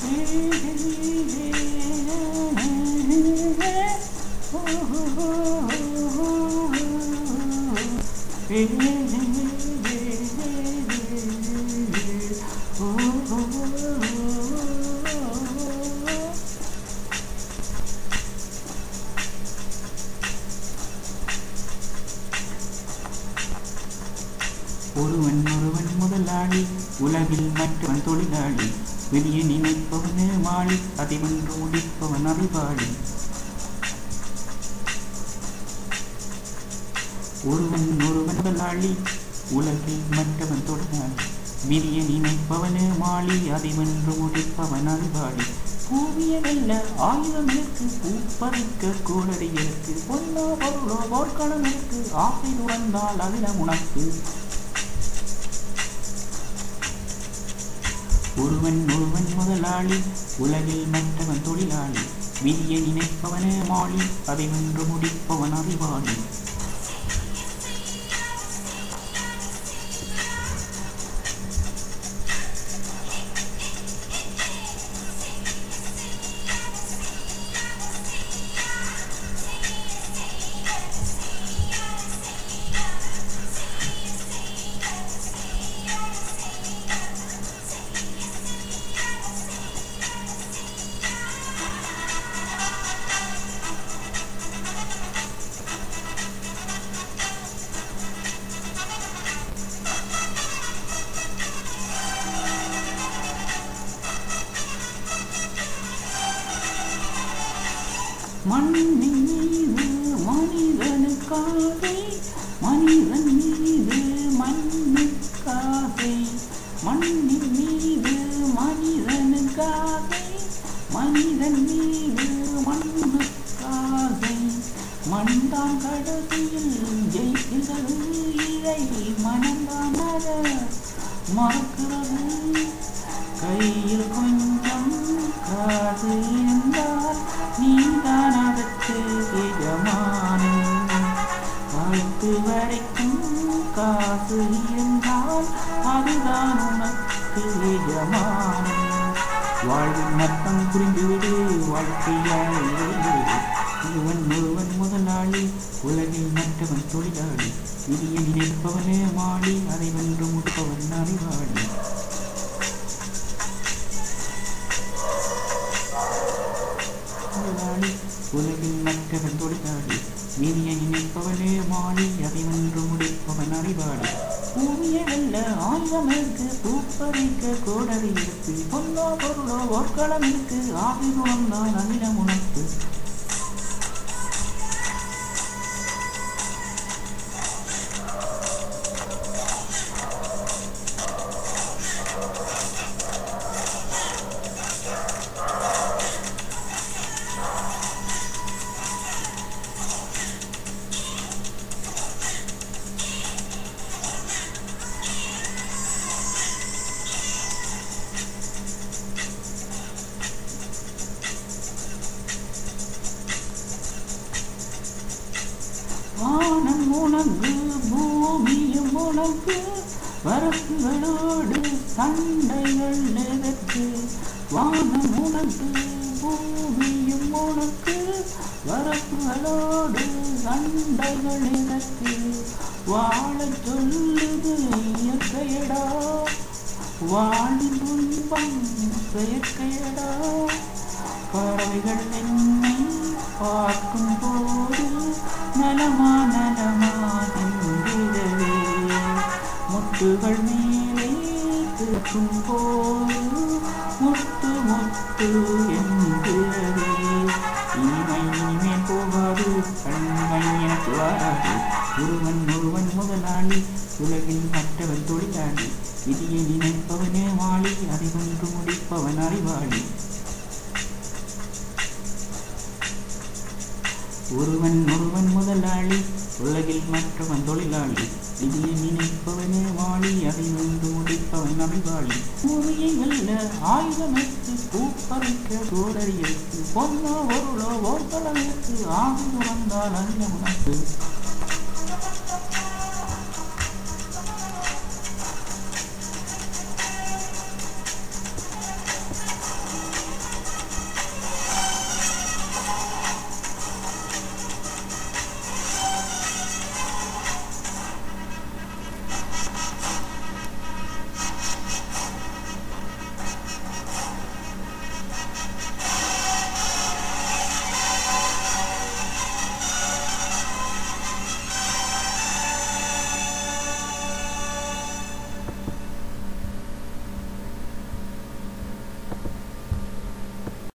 ஒருவன் ஒருவன் முதலாளி உலகில் மற்றவன் தொழிலாளி வெளியே நினைப்பவனே மாளி அதை வென்று முடிப்பவன் அறிவாளி ஒருவன் ஒருவன் முதலாளி உலகில் மற்றவன் தொழிலாளி விதிய நினைப்பவனே மாளி அதை வென்று முடிப்பவன் அறிவாளி பூவிய வெல்ல ஆயுதம் இருக்கு பூப்பறிக்க கூடடி இருக்கு பொன்னோ பொருளோ போர்க்களம் இருக்கு ஆசை துறந்தால் அகிலம் உனக்கு ஒருவன் ஒருவன் முதலாளி உலகில் மற்றவன் தொழிலாளி விதியை நினைப்பவனே மாளி அதை வென்று முடிப்பவன் அறிவாளி மண்ணின் மீது மனிதனுக்காகை மனிதன் மீது மண்ணுக்காகை மண்ணின் மீது மனிதனுக்காகை மனிதன் மீது மண்ணுக்காகை மண்தான் கடைசியில் ஜெயிக்கிறது இதை மனம்தான் அற மறக்கிறது கையில் கொஞ்சம் காசு இருந்தால் நீதான் அதற்கு எஜமானன் கழுத்து வரைக்கும் காசு இருந்தால் அதுதான் உனக்கு எஜமானன் வாழ்வின் அர்த்தம் புரிந்துவிடு வாழ்க்கையால் விடு ஒருவன் ஒருவன் முதலாளி உலகில் மற்றவன் தொழிலாளி விதியை நினைப்பவனே மாளி அதை வென்று முடிப்பவன் அறிவாளி தொழிலாளி உலகில் மற்றவன் தொழிலாளி வீதியை நினைப்பவனே மாளி அதை வென்று முடிப்பவன் அறிவாளி பூமியை வெல்ல ஆயுதம் இருக்கு பூப்பறிக்க கோடரி இருக்கு பொன்னோ பொருளோ போர்க்களம் இருக்கு ஆவி குணம்தான் அகிலம் உனக்கு வானம் உனக்கு பூமியும் உனக்கு வரப்புகளோடு சண்டைகள் எதற்கு வானம் உனக்கு பூமியும் உனக்கு வரப்புகளோடு சண்டைகள் எதற்கு வாழச் சொல்லுது இயற்கையடா வாழின் துன்பம் செயற்கையடா பறவைகள் என்னை பார்க்கும் போது நலமா நலமா என்கிறவே முட்டுகள் மேலே திருக்கும் போது முத்து முத்து என்கிறவே இனிமை இனிமேல் போகாது கண்மை எனக்கு வராது ஒருவன் ஒருவன் முதலாளி உலகில் மற்றவன் தொழிலாளி விதியை நினைப்பவனே வாழி அதை ஒன்று முடிப்பவன் அறிவாளி ஒருவன் ஒருவன் முதலாளி உலகில் மற்றவன் தொழிலாளி விதியை நினைப்பவனே வாழி அதை வென்று முடிப்பவன் அறிவாளி பூமியை வெல்ல ஆயுதம் எடுத்து பூப்பறிக்க கோடரி எடுத்து பொன்னோ பொருளோ ஓர்கலம் எடுத்து ஆகு வந்தால் அறிய உனக்கு